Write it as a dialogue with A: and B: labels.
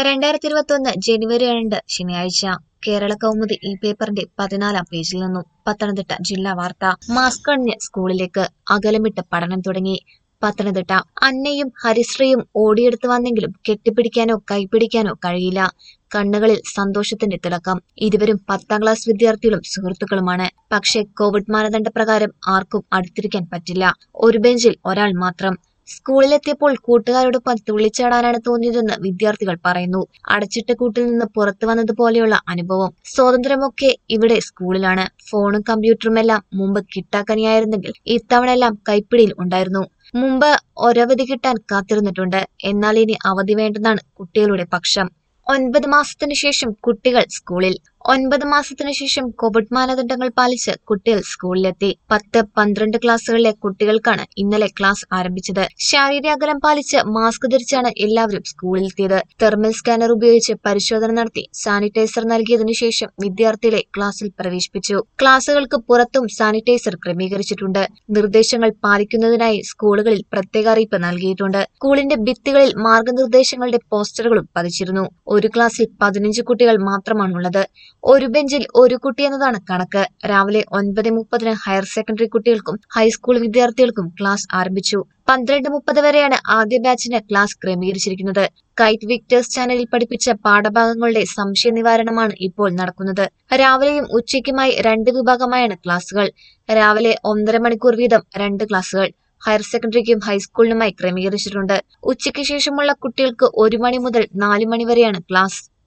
A: രണ്ടായിരത്തി ഇരുപത്തി ഒന്ന് ജനുവരി രണ്ട് ശനിയാഴ്ച കേരള കൗമുദി ഈ പേപ്പറിന്റെ പതിനാലാം പേജിൽ നിന്നും പത്തനംതിട്ട ജില്ലാ വാർത്ത മാസ്ക് അണിഞ്ഞ് സ്കൂളിലേക്ക് അകലമിട്ട് പഠനം തുടങ്ങി പത്തനംതിട്ട അന്നയും ഹരിശ്രീയും ഓടിയെടുത്ത് വന്നെങ്കിലും കെട്ടിപ്പിടിക്കാനോ കൈപിടിക്കാനോ കഴിയില്ല കണ്ണുകളിൽ സന്തോഷത്തിന്റെ തിളക്കം ഇരുവരും പത്താം ക്ലാസ് വിദ്യാർത്ഥികളും സുഹൃത്തുക്കളുമാണ് പക്ഷേ കോവിഡ് മാനദണ്ഡപ്രകാരം ആർക്കും അടുത്തിരിക്കാൻ പറ്റില്ല ഒരു ബെഞ്ചിൽ ഒരാൾ മാത്രം സ്കൂളിലെത്തിയപ്പോൾ കൂട്ടുകാരോടൊപ്പം തുള്ളിച്ചാടാനാണ് തോന്നിയതെന്ന് വിദ്യാർത്ഥികൾ പറയുന്നു അടച്ചിട്ട കൂട്ടിൽ നിന്ന് പുറത്തു വന്നതുപോലെയുള്ള അനുഭവം സ്വാതന്ത്ര്യമൊക്കെ ഇവിടെ സ്കൂളിലാണ് ഫോണും കമ്പ്യൂട്ടറുമെല്ലാം മുമ്പ് കിട്ടാക്കനിയായിരുന്നെങ്കിൽ ഇത്തവണയെല്ലാം കൈപ്പിടിയിൽ ഉണ്ടായിരുന്നു മുമ്പ് ഒരവധി കിട്ടാൻ കാത്തിരുന്നിട്ടുണ്ട് എന്നാൽ ഇനി അവധി വേണ്ടെന്നാണ് കുട്ടികളുടെ പക്ഷം ഒൻപത് മാസത്തിനു ശേഷം കുട്ടികൾ സ്കൂളിൽ ഒൻപത് മാസത്തിനു ശേഷം കോവിഡ് മാനദണ്ഡങ്ങൾ പാലിച്ച് കുട്ടികൾ സ്കൂളിലെത്തി പത്ത് പന്ത്രണ്ട് ക്ലാസ്സുകളിലെ കുട്ടികൾക്കാണ് ഇന്നലെ ക്ലാസ് ആരംഭിച്ചത് ശാരീരിക അകലം പാലിച്ച് മാസ്ക് ധരിച്ചാണ് എല്ലാവരും സ്കൂളിലെത്തിയത് തെർമൽ സ്കാനർ ഉപയോഗിച്ച് പരിശോധന നടത്തി സാനിറ്റൈസർ നൽകിയതിനു ശേഷം വിദ്യാർത്ഥികളെ ക്ലാസ്സിൽ പ്രവേശിപ്പിച്ചു ക്ലാസുകൾക്ക് പുറത്തും സാനിറ്റൈസർ ക്രമീകരിച്ചിട്ടുണ്ട് നിർദ്ദേശങ്ങൾ പാലിക്കുന്നതിനായി സ്കൂളുകളിൽ പ്രത്യേക അറിയിപ്പ് നൽകിയിട്ടുണ്ട് സ്കൂളിന്റെ ഭിത്തികളിൽ മാർഗനിർദ്ദേശങ്ങളുടെ പോസ്റ്ററുകളും പതിച്ചിരുന്നു ഒരു ക്ലാസ്സിൽ പതിനഞ്ച് കുട്ടികൾ മാത്രമാണുള്ളത് ഒരു ബെഞ്ചിൽ ഒരു കുട്ടി എന്നതാണ് കണക്ക് രാവിലെ ഒൻപത് മുപ്പതിന് ഹയർ സെക്കൻഡറി കുട്ടികൾക്കും ഹൈസ്കൂൾ വിദ്യാർത്ഥികൾക്കും ക്ലാസ് ആരംഭിച്ചു പന്ത്രണ്ട് മുപ്പത് വരെയാണ് ആദ്യ ബാച്ചിന് ക്ലാസ് ക്രമീകരിച്ചിരിക്കുന്നത് കൈറ്റ് വിക്ടേഴ്സ് ചാനലിൽ പഠിപ്പിച്ച പാഠഭാഗങ്ങളുടെ സംശയ നിവാരണമാണ് ഇപ്പോൾ നടക്കുന്നത് രാവിലെയും ഉച്ചയ്ക്കുമായി രണ്ട് വിഭാഗമായാണ് ക്ലാസുകൾ രാവിലെ ഒന്നര മണിക്കൂർ വീതം രണ്ട് ക്ലാസുകൾ ഹയർ സെക്കൻഡറിക്കും ഹൈസ്കൂളിനുമായി ക്രമീകരിച്ചിട്ടുണ്ട് ഉച്ചയ്ക്ക് ശേഷമുള്ള കുട്ടികൾക്ക് ഒരു മണി മുതൽ നാല് മണി വരെയാണ് ക്ലാസ്